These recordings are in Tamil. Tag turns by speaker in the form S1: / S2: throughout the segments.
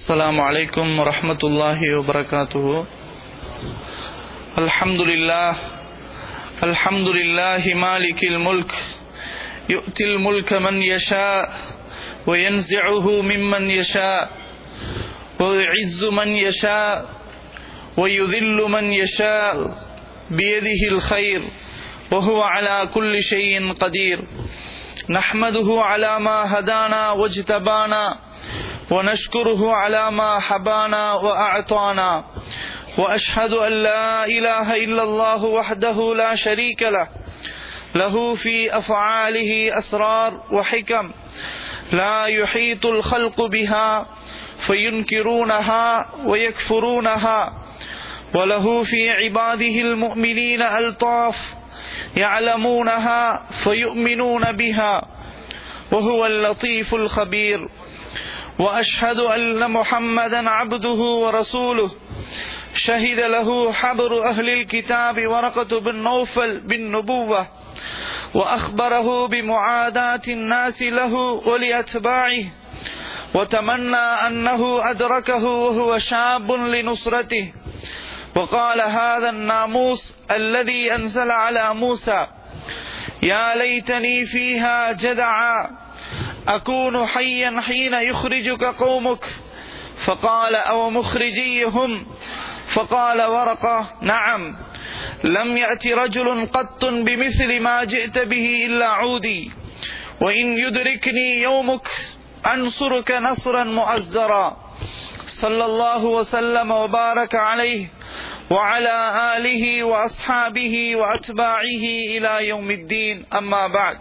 S1: السلام عليكم ورحمة الله وبركاته الحمد لله الحمد لله مالك الملك يؤتي الملك من يشاء وينزعه ممن يشاء ويعز من يشاء ويذل من يشاء بيده الخير وهو على كل شيء قدير نحمده على ما هدانا واجتبانا ونشكره على ما حبانا وأعطانا وأشهد أن لا إله إلا الله وحده لا شريك له له في أفعاله أسرار وحكم لا يحيط الخلق بها فينكرونها ويكفرونها وله في عباده المؤمنين ألطاف يعلمونها فيؤمنون بها وهو اللطيف الخبير واشهد ان محمدا عبده ورسوله شهد له حبر اهل الكتاب ورقه بن نوفل بالنبوه واخبره بمعاداه الناس له ولاتباعه وتمنى انه ادركه وهو شاب لنصرته وقال هذا الناموس الذي انزل على موسى يا ليتني فيها جدعا اكون حيا حين يخرجك قومك فقال او مخرجيهم فقال ورقه نعم لم يات رجل قط بمثل ما جئت به الا عودي وان يدركني يومك انصرك نصرا مؤزرا صلى الله وسلم وبارك عليه وعلى آله وأصحابه وأتباعه إلى يوم الدين أما بعد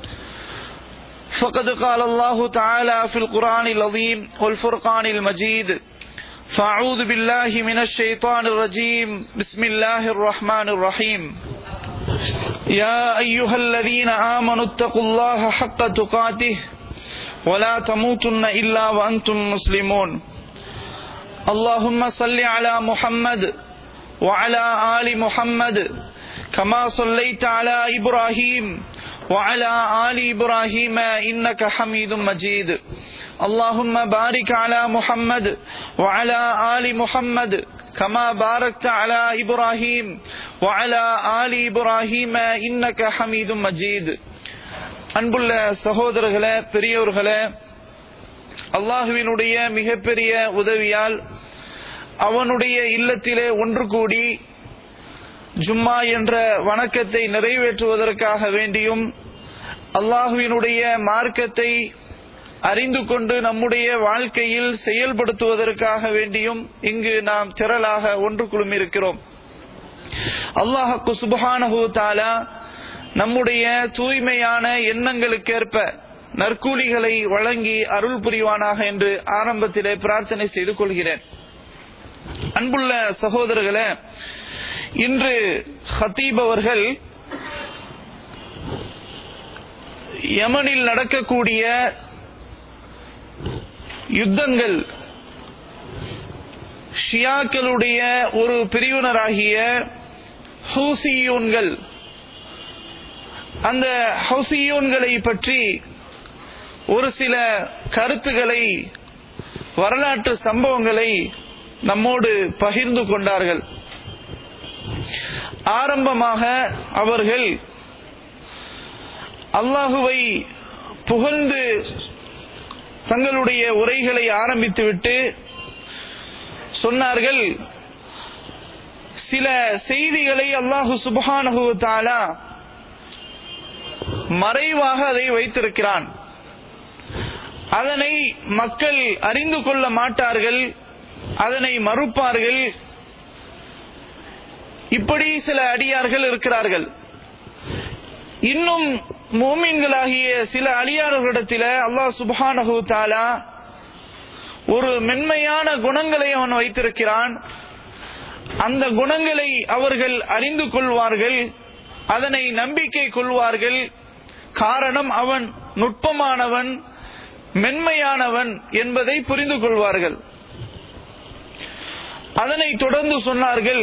S1: فقد قال الله تعالى في القرآن العظيم والفرقان المجيد فأعوذ بالله من الشيطان الرجيم بسم الله الرحمن الرحيم يا أيها الذين آمنوا اتقوا الله حق تقاته ولا تموتن إلا وأنتم مسلمون اللهم صل على محمد وعلى آل محمد كما صليت على إبراهيم وعلى آل إبراهيم إنك حميد مجيد اللهم بارك على محمد وعلى آل محمد كما باركت على إبراهيم وعلى آل إبراهيم إنك حميد مجيد அன்புள்ள சகோதரர்களே பெரியோர்களே அல்லாஹுவினுடைய மிகப்பெரிய உதவியால் அவனுடைய இல்லத்திலே ஒன்று கூடி ஜும்மா என்ற வணக்கத்தை நிறைவேற்றுவதற்காக வேண்டியும் அல்லாஹுவினுடைய மார்க்கத்தை அறிந்து கொண்டு நம்முடைய வாழ்க்கையில் செயல்படுத்துவதற்காக வேண்டியும் இங்கு நாம் திரளாக ஒன்று குழுமிருக்கிறோம் அல்லாஹு சுபஹானஹூ தாலா நம்முடைய தூய்மையான எண்ணங்களுக்கேற்ப நற்கூலிகளை வழங்கி அருள் புரிவானாக என்று ஆரம்பத்திலே பிரார்த்தனை செய்து கொள்கிறேன் அன்புள்ள சகோதரர்களே இன்று ஹத்தீப் அவர்கள் யமனில் நடக்கக்கூடிய யுத்தங்கள் ஷியாக்களுடைய ஒரு பிரிவினராகிய ஹூசியூன்கள் அந்த ஹவுசியூன்களை பற்றி ஒரு சில கருத்துக்களை வரலாற்று சம்பவங்களை நம்மோடு பகிர்ந்து கொண்டார்கள் ஆரம்பமாக அவர்கள் அல்லாஹுவை புகழ்ந்து தங்களுடைய உரைகளை ஆரம்பித்துவிட்டு சொன்னார்கள் சில செய்திகளை அல்லாஹு சுபஹானஹு தாலா மறைவாக அதை வைத்திருக்கிறான் அதனை மக்கள் அறிந்து கொள்ள மாட்டார்கள் அதனை மறுப்பார்கள் இப்படி சில அடியார்கள் இருக்கிறார்கள் இன்னும் மோமீன்களாகிய சில அடியார்களிடத்தில அல்லாஹ் சுபானஹு தாலா ஒரு மென்மையான குணங்களை அவன் வைத்திருக்கிறான் அந்த குணங்களை அவர்கள் அறிந்து கொள்வார்கள் அதனை நம்பிக்கை கொள்வார்கள் காரணம் அவன் நுட்பமானவன் மென்மையானவன் என்பதை புரிந்து கொள்வார்கள் அதனை தொடர்ந்து சொன்னார்கள்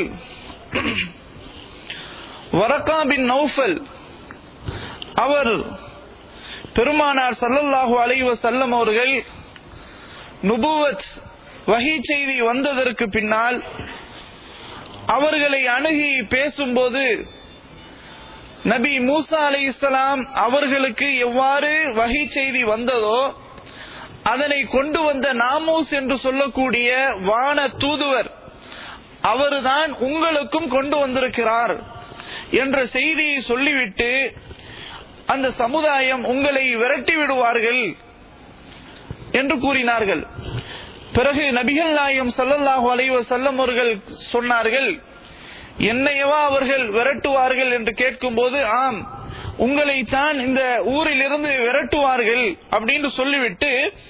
S1: வரக்கா பின் நௌஃபல் அவர் பெருமானார் சல்லல்லாஹு அலைஹி வஸல்லம் அவர்கள் நுபுவத் வகை செய்தி வந்ததற்கு பின்னால் அவர்களை அணுகி பேசும்போது நபி மூசா அலை இஸ்லாம் அவர்களுக்கு எவ்வாறு வகை செய்தி வந்ததோ அதனை கொண்டு வந்த நாமூஸ் என்று சொல்லக்கூடிய வான தூதுவர் அவர்தான் உங்களுக்கும் கொண்டு வந்திருக்கிறார் என்ற செய்தியை சொல்லிவிட்டு அந்த சமுதாயம் உங்களை விரட்டி விடுவார்கள் என்று கூறினார்கள் பிறகு நபிகள் நாயம் சல்லல்லாஹு அலைவ செல்லம் அவர்கள் சொன்னார்கள் என்னையவா அவர்கள் விரட்டுவார்கள் என்று கேட்கும்போது ஆம் உங்களை தான் இந்த ஊரில் இருந்து விரட்டுவார்கள் அப்படின்னு சொல்லிவிட்டு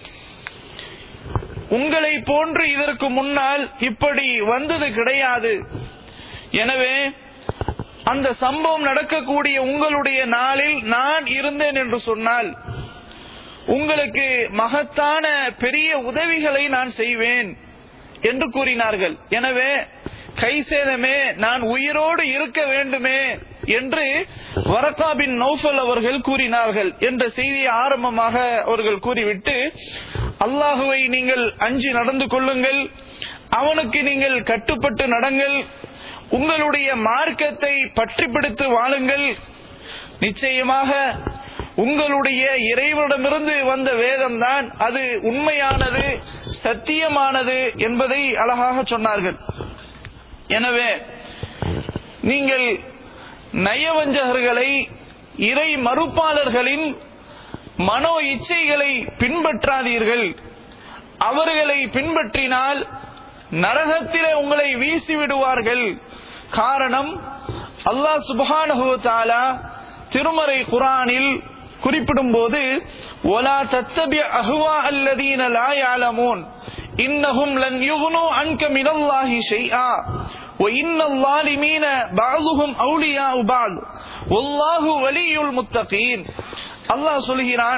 S1: உங்களை போன்று இதற்கு முன்னால் இப்படி வந்தது கிடையாது எனவே அந்த சம்பவம் நடக்கக்கூடிய உங்களுடைய நாளில் நான் இருந்தேன் என்று சொன்னால் உங்களுக்கு மகத்தான பெரிய உதவிகளை நான் செய்வேன் என்று கூறினார்கள் எனவே கை சேதமே நான் உயிரோடு இருக்க வேண்டுமே என்று வரக்கா பின் நௌஃபல் அவர்கள் கூறினார்கள் என்ற செய்தியை ஆரம்பமாக அவர்கள் கூறிவிட்டு அல்லாஹுவை நீங்கள் அஞ்சி நடந்து கொள்ளுங்கள் அவனுக்கு நீங்கள் கட்டுப்பட்டு நடங்கள் உங்களுடைய மார்க்கத்தை பற்றி பிடித்து வாழுங்கள் நிச்சயமாக உங்களுடைய இறைவனிடமிருந்து வந்த வேதம் தான் அது உண்மையானது சத்தியமானது என்பதை அழகாக சொன்னார்கள் எனவே நீங்கள் நயவஞ்சகர்களை இறை மறுப்பாளர்களின் மனோ இச்சைகளை பின்பற்றாதீர்கள் அவர்களை பின்பற்றினால் நரகத்திலே உங்களை வீசி விடுவார்கள் காரணம் அல்லாஹ் சுபஹானஹு தஆலா திருமறை குரானில் குறிப்பிடும் போது ஒலா தத்தபி அஹ்வா அல்லதீன லா யாலமூன் இன்னஹும் லன் யுக்னு அன்க மினல்லாஹி ஷைஆ وإن الظالمين بعضهم أولياء بعض والله ولي المتقين அல்லாஹ் சொல்கிறான்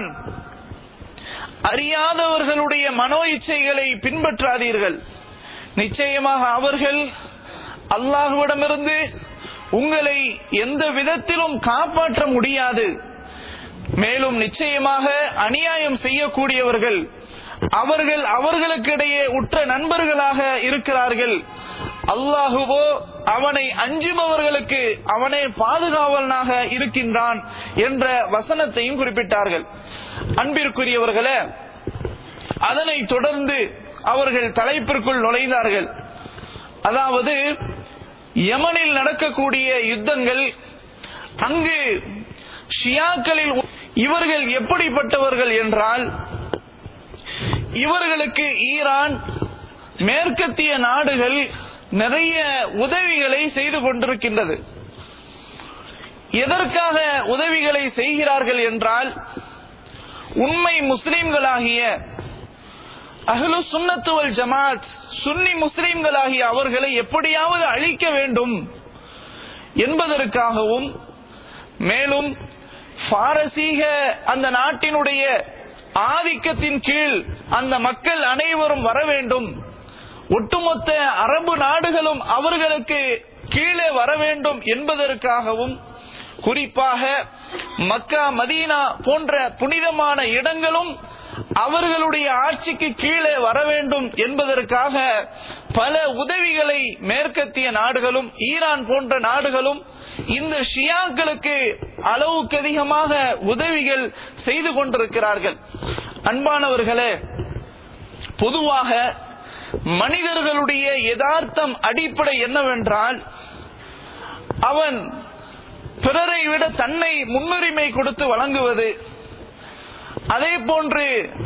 S1: அறியாதவர்களுடைய மனோ இச்சைகளை பின்பற்றாதீர்கள் நிச்சயமாக அவர்கள் அல்லாஹுவிடமிருந்து உங்களை எந்த விதத்திலும் காப்பாற்ற முடியாது மேலும் நிச்சயமாக அநியாயம் செய்யக்கூடியவர்கள் அவர்கள் அவர்களுக்கிடையே உற்ற நண்பர்களாக இருக்கிறார்கள் அல்லாஹுவோ அவனை அஞ்சுபவர்களுக்கு அவனே பாதுகாவலனாக இருக்கின்றான் என்ற வசனத்தையும் குறிப்பிட்டார்கள் அன்பிற்குரியவர்களே அதனை தொடர்ந்து அவர்கள் தலைப்பிற்குள் நுழைந்தார்கள் அதாவது யமனில் நடக்கக்கூடிய யுத்தங்கள் அங்கு ஷியாக்களில் இவர்கள் எப்படிப்பட்டவர்கள் என்றால் இவர்களுக்கு ஈரான் மேற்கத்திய நாடுகள் நிறைய உதவிகளை செய்து கொண்டிருக்கின்றது எதற்காக உதவிகளை செய்கிறார்கள் என்றால் உண்மை முஸ்லிம்களாகிய அஹ்லு சுன்னத்துவல் ஜமாத் சுன்னி முஸ்லிம்களாகிய அவர்களை எப்படியாவது அழிக்க வேண்டும் என்பதற்காகவும் மேலும் பாரசீக அந்த நாட்டினுடைய ஆதிக்கத்தின் கீழ் அந்த மக்கள் அனைவரும் வர வேண்டும் ஒட்டுமொத்த அரபு நாடுகளும் அவர்களுக்கு கீழே வர வேண்டும் என்பதற்காகவும் குறிப்பாக மக்கா மதீனா போன்ற புனிதமான இடங்களும் அவர்களுடைய ஆட்சிக்கு கீழே வர வேண்டும் என்பதற்காக பல உதவிகளை மேற்கத்திய நாடுகளும் ஈரான் போன்ற நாடுகளும் இந்த ஷியாக்களுக்கு அளவுக்கு அதிகமாக உதவிகள் செய்து கொண்டிருக்கிறார்கள் அன்பானவர்களே பொதுவாக மனிதர்களுடைய யதார்த்தம் அடிப்படை என்னவென்றால் அவன் பிறரை விட தன்னை முன்னுரிமை கொடுத்து வழங்குவது அதே போன்று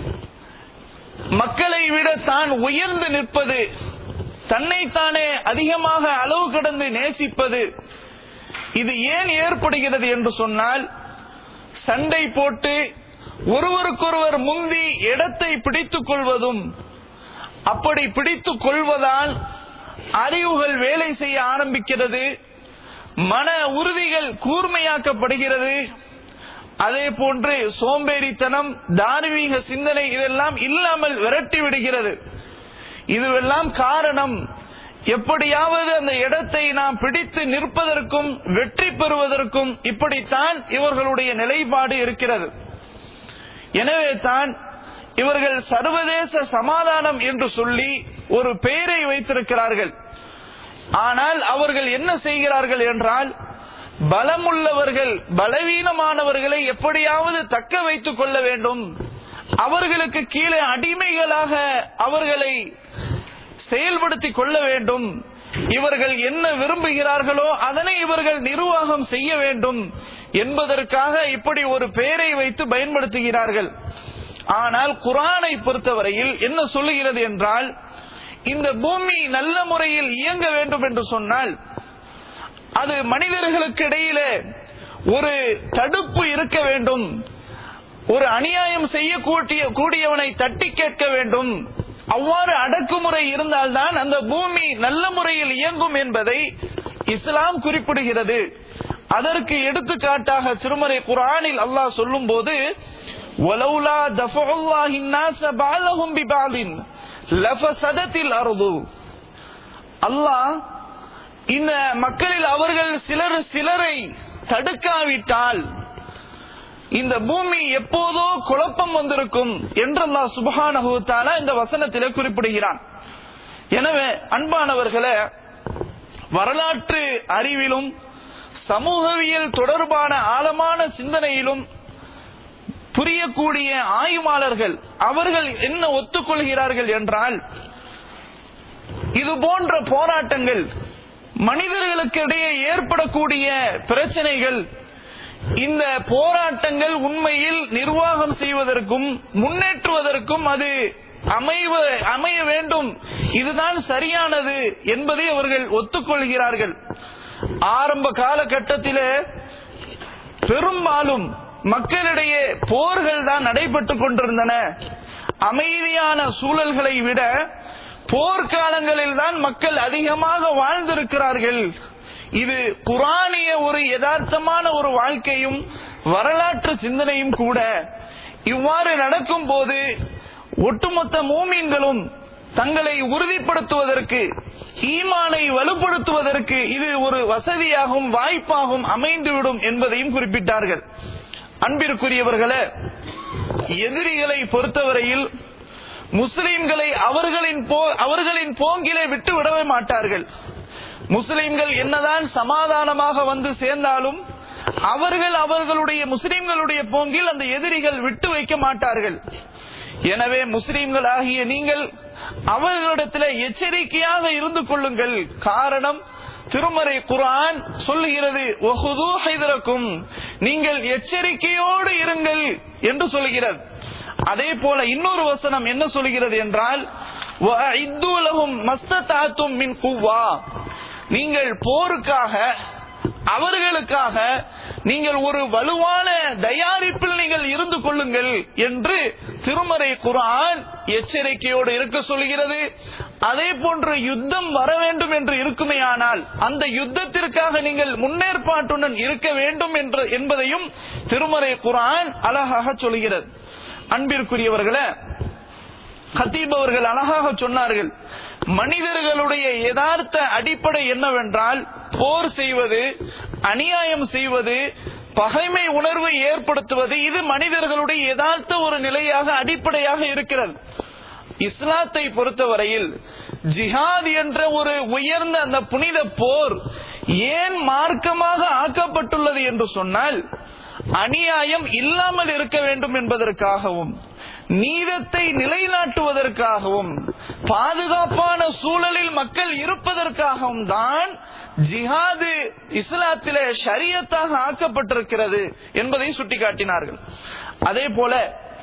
S1: மக்களை விட தான் உயர்ந்து நிற்பது தன்னைத்தானே அதிகமாக அளவு கடந்து நேசிப்பது இது ஏன் ஏற்படுகிறது என்று சொன்னால் சண்டை போட்டு ஒருவருக்கொருவர் முந்தி இடத்தை பிடித்துக் கொள்வதும் அப்படி பிடித்துக் கொள்வதால் அறிவுகள் வேலை செய்ய ஆரம்பிக்கிறது மன உறுதிகள் கூர்மையாக்கப்படுகிறது அதே போன்று சோம்பேறித்தனம் தார்மீக சிந்தனை இதெல்லாம் இல்லாமல் விரட்டி விடுகிறது இதுவெல்லாம் காரணம் எப்படியாவது அந்த இடத்தை நாம் பிடித்து நிற்பதற்கும் வெற்றி பெறுவதற்கும் இப்படித்தான் இவர்களுடைய நிலைப்பாடு இருக்கிறது எனவே தான் இவர்கள் சர்வதேச சமாதானம் என்று சொல்லி ஒரு பெயரை வைத்திருக்கிறார்கள் ஆனால் அவர்கள் என்ன செய்கிறார்கள் என்றால் பலமுள்ளவர்கள் பலவீனமானவர்களை எப்படியாவது தக்க வைத்துக் கொள்ள வேண்டும் அவர்களுக்கு கீழே அடிமைகளாக அவர்களை செயல்படுத்திக் கொள்ள வேண்டும் இவர்கள் என்ன விரும்புகிறார்களோ அதனை இவர்கள் நிர்வாகம் செய்ய வேண்டும் என்பதற்காக இப்படி ஒரு பெயரை வைத்து பயன்படுத்துகிறார்கள் ஆனால் குரானை பொறுத்தவரையில் என்ன சொல்லுகிறது என்றால் இந்த பூமி நல்ல முறையில் இயங்க வேண்டும் என்று சொன்னால் அது மனிதர்களுக்கு இடையிலே ஒரு தடுப்பு இருக்க வேண்டும் ஒரு அநியாயம் செய்யக்கூடிய கூடியவனை தட்டி கேட்க வேண்டும் அவ்வாறு அடக்குமுறை இருந்தால்தான் அந்த பூமி நல்ல முறையில் இயங்கும் என்பதை இஸ்லாம் குறிப்பிடுகிறது அதற்கு எடுத்துக்காட்டாக திருமறை குரானில் அல்லாஹ் சொல்லும் போது وَلَوْلَا دَفْعُ اللَّهِ النَّاسَ بَعْضَهُمْ بِبَعْضٍ لَفَسَدَتِ الْأَرْضُ அல்லாஹ் இந்த மக்களில் அவர்கள் சிலர் சிலரை தடுக்காவிட்டால் இந்த பூமி எப்போதோ குழப்பம் வந்திருக்கும் என்று அல்லாஹ் சுபஹானஹு தஆலா இந்த வசனத்திலே குறிப்பிடுகிறான் எனவே அன்பானவர்களே வரலாற்று அறிவிலும் சமூகவியல் தொடர்பான ஆழமான சிந்தனையிலும் புரியக்கூடிய ஆய்வாளர்கள் அவர்கள் என்ன ஒத்துக்கொள்கிறார்கள் என்றால் இது போன்ற போராட்டங்கள் மனிதர்களுக்கு இடையே ஏற்படக்கூடிய பிரச்சனைகள் இந்த போராட்டங்கள் உண்மையில் நிர்வாகம் செய்வதற்கும் முன்னேற்றுவதற்கும் அது அமைவ அமைய வேண்டும் இதுதான் சரியானது என்பதை அவர்கள் ஒத்துக்கொள்கிறார்கள் ஆரம்ப காலகட்டத்திலே பெரும்பாலும் மக்களிடையே போர்கள் தான் நடைபெற்றுக் கொண்டிருந்தன அமைதியான சூழல்களை விட போர்க்காலங்களில் தான் மக்கள் அதிகமாக வாழ்ந்திருக்கிறார்கள் இது குரானிய ஒரு யதார்த்தமான ஒரு வாழ்க்கையும் வரலாற்று சிந்தனையும் கூட இவ்வாறு நடக்கும் போது ஒட்டுமொத்த மூமீன்களும் தங்களை உறுதிப்படுத்துவதற்கு ஈமானை வலுப்படுத்துவதற்கு இது ஒரு வசதியாகவும் வாய்ப்பாகவும் அமைந்துவிடும் என்பதையும் குறிப்பிட்டார்கள் அன்பிற்குரியவர்களே எதிரிகளை பொறுத்தவரையில் முஸ்லிம்களை அவர்களின் போ அவர்களின் போங்கிலே விட்டு விடவே மாட்டார்கள் முஸ்லிம்கள் என்னதான் சமாதானமாக வந்து சேர்ந்தாலும் அவர்கள் அவர்களுடைய முஸ்லிம்களுடைய போங்கில் அந்த எதிரிகள் விட்டு வைக்க மாட்டார்கள் எனவே முஸ்லிம்கள் ஆகிய நீங்கள் அவர்களிடத்தில் எச்சரிக்கையாக இருந்து கொள்ளுங்கள் காரணம் திருமறை குரான் சொல்லுகிறது "வஹுது ஹைதரக்கும்." நீங்கள் எச்சரிக்கையோடு இருங்கள் என்று சொல்கிறது அதே போல இன்னொரு வசனம் என்ன சொல்கிறது என்றால் "வஅஇத்து லஹும் மஸ்ததாத்தும் மின் குவ்வா." நீங்கள் போருக்காக அவர்களுக்காக நீங்கள் ஒரு வலுவான தயாரிப்பில் நீங்கள் இருந்து கொள்ளுங்கள் என்று திருமறை குரான் எச்சரிக்கையோடு இருக்க சொல்கிறது அதே போன்று யுத்தம் வர வேண்டும் என்று இருக்குமேயானால் அந்த யுத்தத்திற்காக நீங்கள் முன்னேற்பாட்டுடன் இருக்க வேண்டும் என்று என்பதையும் திருமறை குரான் அழகாக சொல்கிறது அன்பிற்குரியவர்களே ஹத்தீப் அவர்கள் அழகாக சொன்னார்கள் மனிதர்களுடைய யதார்த்த அடிப்படை என்னவென்றால் போர் செய்வது அநியாயம் செய்வது பகைமை உணர்வை ஏற்படுத்துவது இது மனிதர்களுடைய யதார்த்த ஒரு நிலையாக அடிப்படையாக இருக்கிறது இஸ்லாத்தை பொறுத்தவரையில் ஜிஹாத் என்ற ஒரு உயர்ந்த அந்த புனித போர் ஏன் மார்க்கமாக ஆக்கப்பட்டுள்ளது என்று சொன்னால் அநியாயம் இல்லாமல் இருக்க வேண்டும் என்பதற்காகவும் நீதத்தை நிலைநாட்டுவதற்காகவும் பாதுகாப்பான சூழலில் மக்கள் இருப்பதற்காகவும் தான் ஜிஹாது இஸ்லாத்திலே ஷரியத்தாக ஆக்கப்பட்டிருக்கிறது என்பதை சுட்டிக்காட்டினார்கள் அதே போல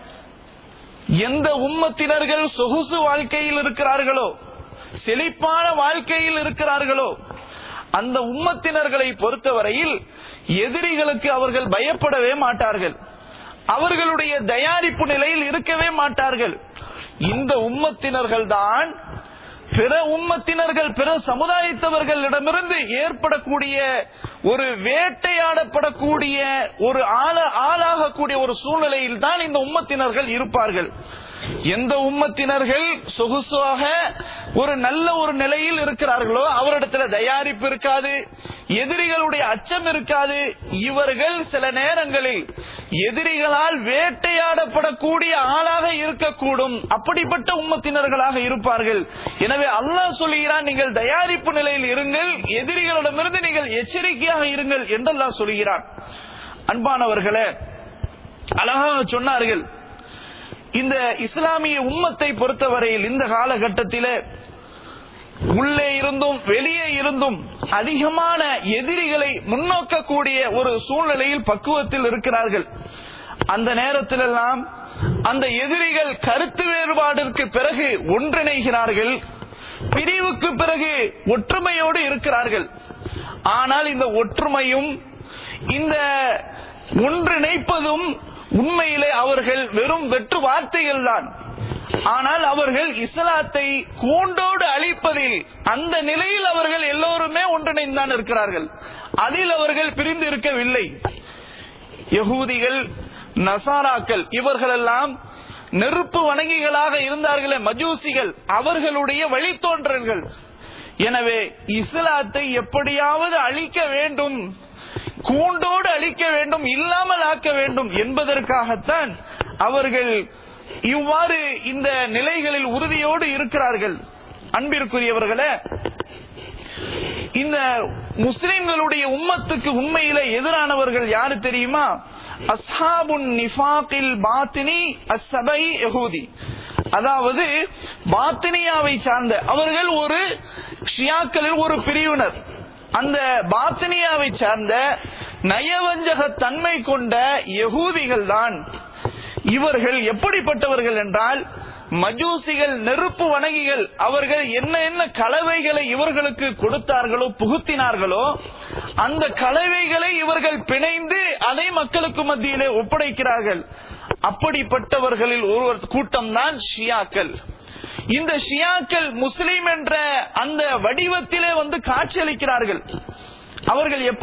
S1: எந்த உம்மத்தினர்கள் சொகுசு வாழ்க்கையில் இருக்கிறார்களோ செழிப்பான வாழ்க்கையில் இருக்கிறார்களோ அந்த உம்மத்தினர்களை பொறுத்தவரையில் எதிரிகளுக்கு அவர்கள் பயப்படவே மாட்டார்கள் அவர்களுடைய தயாரிப்பு நிலையில் இருக்கவே மாட்டார்கள் இந்த உம்மத்தினர்கள் தான் பிற உம்மத்தினர்கள் பிற சமுதாயத்தவர்களிடமிருந்து ஏற்படக்கூடிய ஒரு வேட்டையாடப்படக்கூடிய ஒரு ஆள ஆளாகக்கூடிய ஒரு சூழ்நிலையில் தான் இந்த உம்மத்தினர்கள் இருப்பார்கள் எந்த உம்மத்தினர்கள் சொகுசாக ஒரு நல்ல ஒரு நிலையில் இருக்கிறார்களோ அவரிடத்துல தயாரிப்பு இருக்காது எதிரிகளுடைய அச்சம் இருக்காது இவர்கள் சில நேரங்களில் எதிரிகளால் வேட்டையாடப்படக்கூடிய ஆளாக இருக்கக்கூடும் அப்படிப்பட்ட உம்மத்தினர்களாக இருப்பார்கள் எனவே அல்லாஹ் சொல்லுகிறான் நீங்கள் தயாரிப்பு நிலையில் இருங்கள் எதிரிகளிடமிருந்து நீங்கள் எச்சரிக்கையாக இருங்கள் என்று அல்லாஹ் சொல்கிறான் அன்பானவர்களே அழகாக சொன்னார்கள் இந்த இஸ்லாமிய உம்மத்தை பொறுத்தவரையில் இந்த காலகட்டத்திலே உள்ளே இருந்தும் வெளியே இருந்தும் அதிகமான எதிரிகளை முன்னோக்கக்கூடிய ஒரு சூழ்நிலையில் பக்குவத்தில் இருக்கிறார்கள் அந்த நேரத்திலெல்லாம் அந்த எதிரிகள் கருத்து வேறுபாடிற்கு பிறகு ஒன்றிணைகிறார்கள் பிரிவுக்கு பிறகு ஒற்றுமையோடு இருக்கிறார்கள் ஆனால் இந்த ஒற்றுமையும் இந்த ஒன்றிணைப்பதும் உண்மையிலே அவர்கள் வெறும் வெற்று வார்த்தைகள் தான் ஆனால் அவர்கள் இஸ்லாத்தை கூண்டோடு அழிப்பதில் அந்த நிலையில் அவர்கள் எல்லோருமே ஒன்றிணைந்தான் இருக்கிறார்கள் அதில் அவர்கள் பிரிந்து இருக்கவில்லை யகூதிகள் நசாராக்கள் இவர்களெல்லாம் நெருப்பு வணங்கிகளாக இருந்தார்களே மஜூசிகள் அவர்களுடைய வழித்தோன்றல்கள் எனவே இஸ்லாத்தை எப்படியாவது அழிக்க வேண்டும் கூண்டோடு அழிக்க வேண்டும் இல்லாமல் ஆக்க வேண்டும் என்பதற்காகத்தான் அவர்கள் இவ்வாறு இந்த நிலைகளில் உறுதியோடு இருக்கிறார்கள் அன்பிற்குரியவர்களே இந்த முஸ்லிம்களுடைய உம்மத்துக்கு உண்மையில எதிரானவர்கள் யாரு தெரியுமா அஸ்ஹாபுன் நிஃபாகில் பாத்தினி அஸ்ஸபை யஹூதி அதாவது பாத்தினியாவை சார்ந்த அவர்கள் ஒரு ஷியாக்களில் ஒரு பிரிவினர் அந்த பாத்தினியாவை சார்ந்த நயவஞ்சக தன்மை கொண்ட யகூதிகள் தான் இவர்கள் எப்படிப்பட்டவர்கள் என்றால் மஜூசிகள் நெருப்பு வணங்கிகள் அவர்கள் என்ன என்ன கலவைகளை இவர்களுக்கு கொடுத்தார்களோ புகுத்தினார்களோ அந்த கலவைகளை இவர்கள் பிணைந்து அதை மக்களுக்கு மத்தியிலே ஒப்படைக்கிறார்கள் அப்படிப்பட்டவர்களில் ஒரு கூட்டம் தான் ஷியாக்கள் இந்த ஷியாக்கள் முஸ்லிம் என்ற அந்த வடிவத்திலே வந்து காட்சியளிக்கிறார்கள் அவர்கள் எப்படி